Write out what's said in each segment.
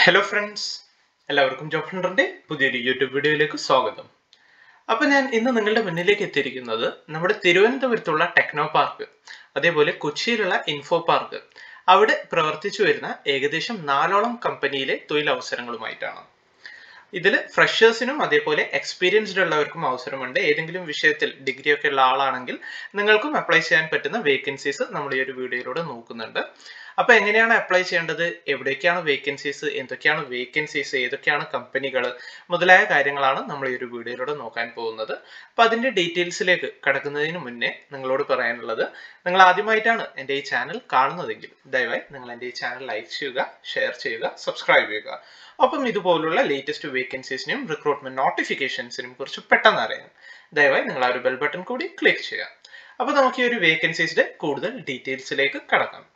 hello friends എല്ലാവർക്കും job ഹണ്ടറിന്റെ പുതിയൊരു യൂട്യൂബ് വീഡിയോയിലേക്ക് സ്വാഗതം അപ്പോൾ ഞാൻ ഇന്ന് നിങ്ങളുടെ മുന്നിലേക്ക് എത്തിയിരിക്കുന്നത് നമ്മുടെ തിരുവനന്തപുരത്തുള്ള ടെക്നോ പാർക്ക് അതേപോലെ കൊച്ചിയിലുള്ള ഇൻഫോ പാർക്ക് അവിടെ പ്രവർത്തിച്ചു വരുന്ന ഏകദേശം നാലോളം കമ്പനിയിലെ തൊഴിലവസരങ്ങളുമായിട്ടാണ് ഇതിൽ ഫ്രഷേഴ്സിനും അതേപോലെ എക്സ്പീരിയൻസ്ഡ് ഉള്ളവർക്കും അവസരമുണ്ട് ഏതെങ്കിലും വിഷയത്തിൽ ഡിഗ്രി ഒക്കെ ഉള്ള ആളാണെങ്കിൽ നിങ്ങൾക്കും അപ്ലൈ ചെയ്യാൻ പറ്റുന്ന വേക്കൻസീസ് നമ്മൾ ഈ ഒരു വീഡിയോയിലൂടെ നോക്കുന്നുണ്ട് അപ്പൊ എങ്ങനെയാണ് അപ്ലൈ ചെയ്യേണ്ടത് എവിടേക്കാണ് വേക്കൻസീസ് എന്തൊക്കെയാണ് വേക്കൻസീസ് ഏതൊക്കെയാണ് കമ്പനികൾ മുതലായ കാര്യങ്ങളാണ് നമ്മൾ ഈ ഒരു വീഡിയോയിലൂടെ നോക്കാൻ പോകുന്നത് അപ്പൊ അതിന്റെ ഡീറ്റെയിൽസിലേക്ക് കടക്കുന്നതിന് മുന്നേ നിങ്ങളോട് പറയാനുള്ളത് നിങ്ങൾ ആദ്യമായിട്ടാണ് എൻ്റെ ഈ ചാനൽ കാണുന്നതെങ്കിൽ ദയവായി നിങ്ങൾ എൻ്റെ ഈ ചാനൽ ലൈക്ക് ചെയ്യുക ഷെയർ ചെയ്യുക സബ്സ്ക്രൈബ് ചെയ്യുക ഒപ്പം ഇതുപോലുള്ള ലേറ്റസ്റ്റ് വേക്കൻസീസിനും റിക്രൂട്ട്മെന്റ് നോട്ടിഫിക്കേഷൻസിനും കുറിച്ച് പെട്ടെന്ന് അറിയാൻ ദയവായി നിങ്ങൾ ആ ഒരു ബെൽ ബട്ടൺ കൂടി ക്ലിക്ക് ചെയ്യുക അപ്പൊ നമുക്ക് ഈ ഒരു വേക്കൻസീസിന്റെ കൂടുതൽ ഡീറ്റെയിൽസിലേക്ക് കടക്കാം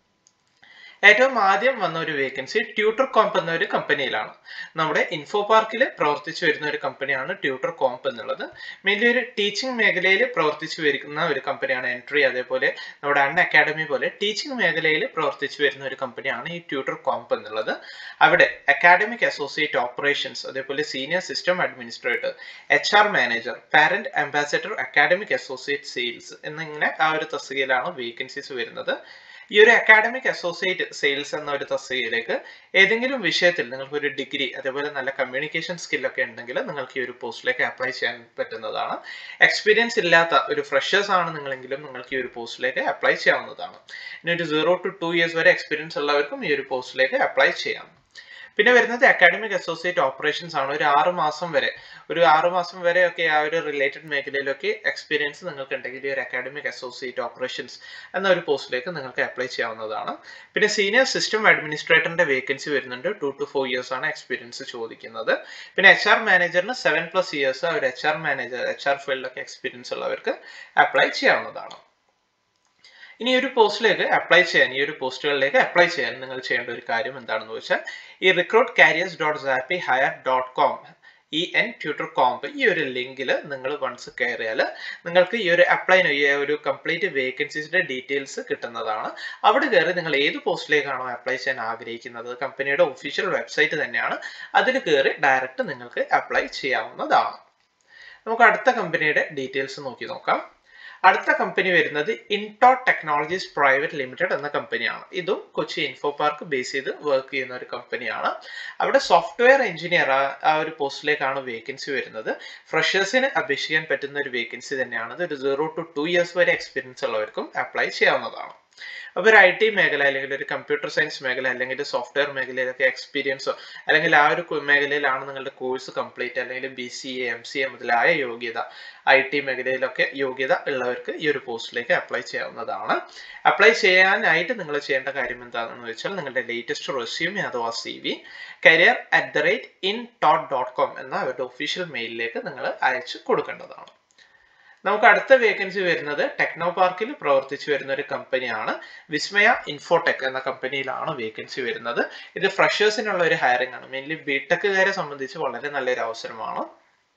ഏറ്റവും ആദ്യം വന്ന ഒരു വേക്കൻസി ട്യൂട്ടർ കോംപ് എന്ന ഒരു കമ്പനിയിലാണ് നമ്മുടെ ഇൻഫോ പാർക്കിൽ പ്രവർത്തിച്ചു വരുന്ന ഒരു കമ്പനിയാണ് ട്യൂട്ടർ കോംപ് എന്നുള്ളത് മെയിൻലി ഒരു ടീച്ചിങ് മേഖലയിൽ പ്രവർത്തിച്ചു വരുന്ന ഒരു കമ്പനിയാണ് എൻട്രി അതേപോലെ നമ്മുടെ അൺ അക്കാഡമി പോലെ ടീച്ചിങ് മേഖലയിൽ പ്രവർത്തിച്ചു വരുന്ന ഒരു കമ്പനിയാണ് ഈ ട്യൂട്ടർ കോംപ് എന്നുള്ളത് അവിടെ അക്കാഡമിക് അസോസിയേറ്റ് ഓപ്പറേഷൻസ് അതേപോലെ senior system administrator H R manager parent ambassador academic associate sales എന്നിങ്ങനെ ആ ഒരു തസ്തികയിലാണ് വേക്കൻസീസ് വരുന്നത് ഈ ഒരു അക്കാഡമിക് അസോസിയേറ്റ് സെയിൽസ് എന്ന ഒരു തസ്തികയിലേക്ക് ഏതെങ്കിലും വിഷയത്തിൽ നിങ്ങൾക്ക് ഒരു ഡിഗ്രി അതേപോലെ നല്ല കമ്മ്യൂണിക്കേഷൻ സ്കില്ലൊക്കെ ഉണ്ടെങ്കിൽ നിങ്ങൾക്ക് ഈ ഒരു പോസ്റ്റിലേക്ക് അപ്ലൈ ചെയ്യാൻ പറ്റുന്നതാണ് എക്സ്പീരിയൻസ് ഇല്ലാത്ത ഒരു ഫ്രഷേഴ്സ് ആണ് നിങ്ങളെങ്കിലും നിങ്ങൾക്ക് ഈ ഒരു പോസ്റ്റിലേക്ക് അപ്ലൈ ചെയ്യാവുന്നതാണ് ഇനി ഒരു സീറോ ടു ടു ഇയേഴ്സ് വരെ എക്സ്പീരിയൻസ് ഉള്ളവർക്കും ഈ ഒരു പോസ്റ്റിലേക്ക് അപ്ലൈ ചെയ്യാം പിന്നെ വരുന്നത് അക്കാഡമിക് അസോസിയേറ്റ് ഓപ്പറേഷൻസ് ആണ് ഒരു ആറ് മാസം വരെ ഒരു ആറ് മാസം വരെ ഒക്കെ ആ ഒരു റിലേറ്റഡ് മേഖലയിലൊക്കെ എക്സ്പീരിയൻസ് നിങ്ങൾക്ക് ഉണ്ടെങ്കിൽ ഈ ഒരു അക്കാഡമിക് അസോസിയേറ്റ് ഓപ്പറേഷൻസ് എന്ന ഒരു പോസ്റ്റിലേക്ക് നിങ്ങൾക്ക് അപ്ലൈ ചെയ്യാവുന്നതാണ് പിന്നെ സീനിയർ സിസ്റ്റം അഡ്മിനിസ്ട്രേറ്ററിന്റെ വേക്കൻസി വരുന്നുണ്ട് ടു ടു ഫോർ ഇയേഴ്സ് ആണ് എക്സ്പീരിയൻസ് ചോദിക്കുന്നത് പിന്നെ എച്ച് ആർ മാനേജറിന് സെവൻ പ്ലസ് ഇയേഴ്സ് ഒരു H R manager H R ഫീൽഡൊക്കെ എക്സ്പീരിയൻസ് ഉള്ളവർക്ക് അപ്ലൈ ചെയ്യാവുന്നതാണ് ഇനി ഒരു പോസ്റ്റിലേക്ക് അപ്ലൈ ചെയ്യാൻ ഈ ഒരു പോസ്റ്റുകളിലേക്ക് അപ്ലൈ ചെയ്യാൻ നിങ്ങൾ ചെയ്യേണ്ട ഒരു കാര്യം എന്താണെന്ന് വെച്ചാൽ ഈ recruit careers dot zappy hire dot com E N tutor comp ഈ ഒരു ലിങ്കിൽ നിങ്ങൾ വൺസ് കയറിയാൽ നിങ്ങൾക്ക് ഈ ഒരു അപ്ലൈ ഈ ഒരു കംപ്ലീറ്റ് വേക്കൻസീസിന്റെ ഡീറ്റെയിൽസ് കിട്ടുന്നതാണ് അവിടെ കയറി നിങ്ങൾ ഏത് പോസ്റ്റിലേക്കാണോ അപ്ലൈ ചെയ്യാൻ ആഗ്രഹിക്കുന്നത് കമ്പനിയുടെ ഒഫീഷ്യൽ വെബ്സൈറ്റ് തന്നെയാണ് അതിൽ കയറി ഡയറക്റ്റ് നിങ്ങൾക്ക് അപ്ലൈ ചെയ്യാവുന്നതാണ് നമുക്ക് അടുത്ത കമ്പനിയുടെ ഡീറ്റെയിൽസ് നോക്കി നോക്കാം അടുത്ത കമ്പനി വരുന്നത് ഇൻടോ ടെക്നോളജീസ് പ്രൈവറ്റ് ലിമിറ്റഡ് എന്ന കമ്പനിയാണ് ഇതും കൊച്ചി ഇൻഫോ പാർക്ക് ബേസ് ചെയ്ത് വർക്ക് ചെയ്യുന്ന ഒരു കമ്പനിയാണ് അവിടെ സോഫ്റ്റ്വെയർ എഞ്ചിനീയർ ആ ഒരു പോസ്റ്റിലേക്കാണ് വേക്കൻസി വരുന്നത് ഫ്രഷേഴ്സിന് അപേക്ഷിക്കാൻ പറ്റുന്ന ഒരു വേക്കൻസി തന്നെയാണ് ഒരു സീറോ ടു ടു ഇയേഴ്സ് വരെ എക്സ്പീരിയൻസ് ഉള്ളവർക്കും അപ്ലൈ ചെയ്യാവുന്നതാണ് അപ്പോൾ ഒരു ഐ ടി മേഖല അല്ലെങ്കിൽ ഒരു കമ്പ്യൂട്ടർ സയൻസ് മേഖല അല്ലെങ്കിൽ സോഫ്റ്റ്വെയർ മേഖലയിലൊക്കെ എക്സ്പീരിയൻസോ അല്ലെങ്കിൽ ആ ഒരു മേഖലയിലാണ് നിങ്ങളുടെ കോഴ്സ് കംപ്ലീറ്റ് അല്ലെങ്കിൽ B C A M C A മുതലായ യോഗ്യത ഐ ടി മേഖലയിലൊക്കെ യോഗ്യത ഉള്ളവർക്ക് ഈ ഒരു പോസ്റ്റിലേക്ക് അപ്ലൈ ചെയ്യാവുന്നതാണ് അപ്ലൈ ചെയ്യാനായിട്ട് നിങ്ങൾ ചെയ്യേണ്ട കാര്യം എന്താണെന്ന് വെച്ചാൽ നിങ്ങളുടെ ലേറ്റസ്റ്റ് റെസ്യൂമി അഥവാ C V career at the rate in tot dot com എന്ന അവരുടെ ഒഫീഷ്യൽ മെയിലിലേക്ക് നിങ്ങൾ അയച്ചു കൊടുക്കേണ്ടതാണ് നമുക്ക് അടുത്ത വേക്കൻസി വരുന്നത് ടെക്നോ പാർക്കിൽ പ്രവർത്തിച്ചു വരുന്ന ഒരു കമ്പനിയാണ് വിസ്മയ ഇൻഫോടെക് എന്ന കമ്പനിയിലാണ് വേക്കൻസി വരുന്നത് ഇത് ഫ്രഷേഴ്സിനുള്ള ഒരു ഹയറിംഗ് ആണ് മെയിൻലി ബിടെക്കുകാരെ സംബന്ധിച്ച് വളരെ നല്ലൊരു അവസരമാണ്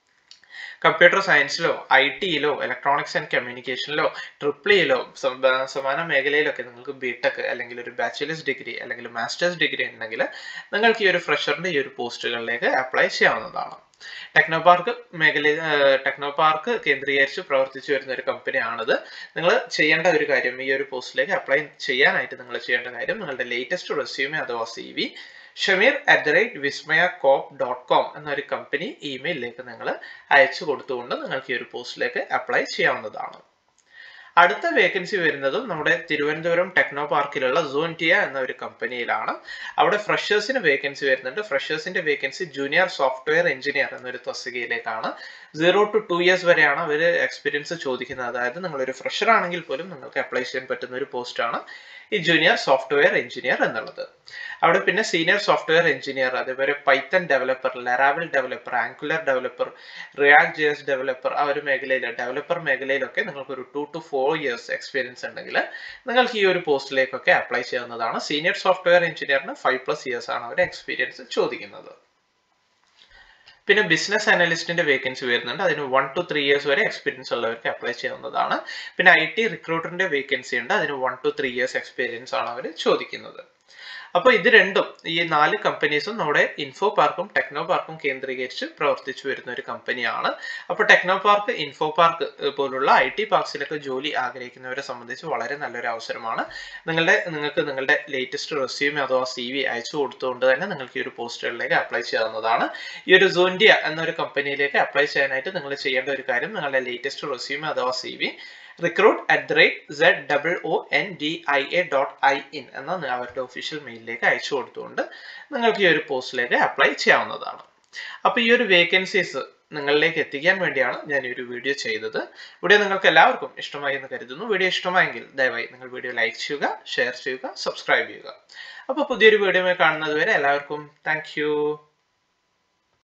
കമ്പ്യൂട്ടർ സയൻസിലോ ഐ ടിയിലോ ഇലക്ട്രോണിക്സ് ആൻഡ് കമ്മ്യൂണിക്കേഷനിലോ ട്രിപ്പിളിയിലോ സമാന മേഖലയിലൊക്കെ നിങ്ങൾക്ക് ബിടെക് അല്ലെങ്കിൽ ഒരു ബാച്ചുലേഴ്സ് ഡിഗ്രി അല്ലെങ്കിൽ മാസ്റ്റേഴ്സ് ഡിഗ്രി ഉണ്ടെങ്കിൽ നിങ്ങൾക്ക് ഈ ഒരു ഫ്രഷറിന്റെ ഈ ഒരു പോസ്റ്റുകളിലേക്ക് അപ്ലൈ ചെയ്യാവുന്നതാണ് ടെക്നോ പാർക്ക് മേഖല ടെക്നോ പാർക്ക് കേന്ദ്രീകരിച്ച് പ്രവർത്തിച്ചു വരുന്ന ഒരു കമ്പനിയാണിത് നിങ്ങൾ ചെയ്യേണ്ട ഒരു കാര്യം ഈ ഒരു പോസ്റ്റിലേക്ക് അപ്ലൈ ചെയ്യാനായിട്ട് നിങ്ങൾ ചെയ്യേണ്ട കാര്യം നിങ്ങളുടെ ലേറ്റസ്റ്റ് റെസ്യൂമെ അഥവാ C V Shameer at the rate Vismaya corp dot com എന്നൊരു കമ്പനി ഇമെയിലിലേക്ക് നിങ്ങൾ അയച്ചു കൊടുത്തുകൊണ്ട് നിങ്ങൾക്ക് ഈ ഒരു പോസ്റ്റിലേക്ക് അപ്ലൈ ചെയ്യാവുന്നതാണ് അടുത്ത വേക്കൻസി വരുന്നതും നമ്മുടെ തിരുവനന്തപുരം ടെക്നോ പാർക്കിലുള്ള സോൻറ്റിയ എന്ന ഒരു കമ്പനിയിലാണ് അവിടെ ഫ്രഷേഴ്സിന് വേക്കൻസി വരുന്നുണ്ട് ഫ്രഷേഴ്സിന്റെ വേക്കൻസി ജൂനിയർ സോഫ്റ്റ്വെയർ എഞ്ചിനീയർ എന്നൊരു തസ്തികയിലേക്കാണ് സീറോ ടു ടു ഇയേഴ്സ് വരെയാണ് അവർ എക്സ്പീരിയൻസ് ചോദിക്കുന്നത് അതായത് നിങ്ങളൊരു ഫ്രഷർ ആണെങ്കിൽ പോലും നിങ്ങൾക്ക് അപ്ലൈ ചെയ്യാൻ പറ്റുന്ന ഒരു പോസ്റ്റാണ് ഈ ജൂനിയർ സോഫ്റ്റ്വെയർ എഞ്ചിനീയർ എന്നുള്ളത് അവിടെ പിന്നെ സീനിയർ സോഫ്റ്റ്വെയർ എഞ്ചിനീയർ അതേപോലെ python developer Laravel developer Angular developer React J S developer ആ ഒരു മേഖലയിൽ ഡെവലപ്പർ മേഖലയിലൊക്കെ നിങ്ങൾക്ക് ഒരു two to four years experience ഉണ്ടെങ്കിൽ നിങ്ങൾക്ക് ഈ ഒരു പോസ്റ്റിലേക്കൊക്കെ അപ്ലൈ ചെയ്യാവുന്നതാണ് സീനിയർ സോഫ്റ്റ്വെയർ എഞ്ചിനീയറിന് ഫൈവ് പ്ലസ് ഇയേഴ്സ് ആണ് അവർ എക്സ്പീരിയൻസ് ചോദിക്കുന്നത് പിന്നെ ബിസിനസ് അനലിസ്റ്റിന്റെ വേക്കൻസി വരുന്നുണ്ട് അതിന് വൺ ടു ത്രീ ഇയേഴ്സ് വരെ എക്സ്പീരിയൻസ് ഉള്ളവർക്ക് അപ്ലൈ ചെയ്യാവുന്നതാണ് പിന്നെ ഐ ടി റിക്രൂട്ടറിന്റെ വേക്കൻസി ഉണ്ട് അതിന് one to three years experience ആണ് അവർ ചോദിക്കുന്നത് അപ്പോൾ ഇത് രണ്ടും ഈ നാല് കമ്പനീസും നമ്മുടെ ഇൻഫോ പാർക്കും ടെക്നോ പാർക്കും കേന്ദ്രീകരിച്ച് പ്രവർത്തിച്ചു വരുന്ന ഒരു കമ്പനിയാണ് അപ്പോൾ ടെക്നോ പാർക്ക് ഇൻഫോ പാർക്ക് പോലുള്ള ഐ ടി പാർക്സിലൊക്കെ ജോലി ആഗ്രഹിക്കുന്നവരെ സംബന്ധിച്ച് വളരെ നല്ലൊരു അവസരമാണ് നിങ്ങളുടെ നിങ്ങൾക്ക് നിങ്ങളുടെ ലേറ്റസ്റ്റ് റെസ്യൂമെ അഥവാ സി വി അയച്ചു കൊടുത്തുകൊണ്ട് തന്നെ നിങ്ങൾക്ക് ഈ ഒരു പോസ്റ്റുകളിലേക്ക് അപ്ലൈ ചെയ്യാവുന്നതാണ് ഈ ഒരു സോൻഡിയ എന്നൊരു കമ്പനിയിലേക്ക് അപ്ലൈ ചെയ്യാനായിട്ട് നിങ്ങൾ ചെയ്യേണ്ട ഒരു കാര്യം നിങ്ങളുടെ ലേറ്റസ്റ്റ് റെസ്യൂമെ അഥവാ C V recruit at the rate Z double O N D I A dot I in എന്ന അവരുടെ ഒഫീഷ്യൽ മെയിലിലേക്ക് അയച്ചു കൊടുത്തുകൊണ്ട് നിങ്ങൾക്ക് ഈ ഒരു പോസ്റ്റിലേക്ക് അപ്ലൈ ചെയ്യാവുന്നതാണ് അപ്പോൾ ഈ ഒരു വേക്കൻസീസ് നിങ്ങളിലേക്ക് എത്തിക്കാൻ വേണ്ടിയാണ് ഞാൻ ഈ ഒരു വീഡിയോ ചെയ്തത് വീഡിയോ നിങ്ങൾക്ക് എല്ലാവർക്കും ഇഷ്ടമായി എന്ന് കരുതുന്നു വീഡിയോ ഇഷ്ടമായെങ്കിൽ ദയവായി നിങ്ങൾ വീഡിയോ ലൈക്ക് ചെയ്യുക ഷെയർ ചെയ്യുക സബ്സ്ക്രൈബ് ചെയ്യുക അപ്പോൾ പുതിയൊരു വീഡിയോ കാണുന്നത് വരെ എല്ലാവർക്കും താങ്ക്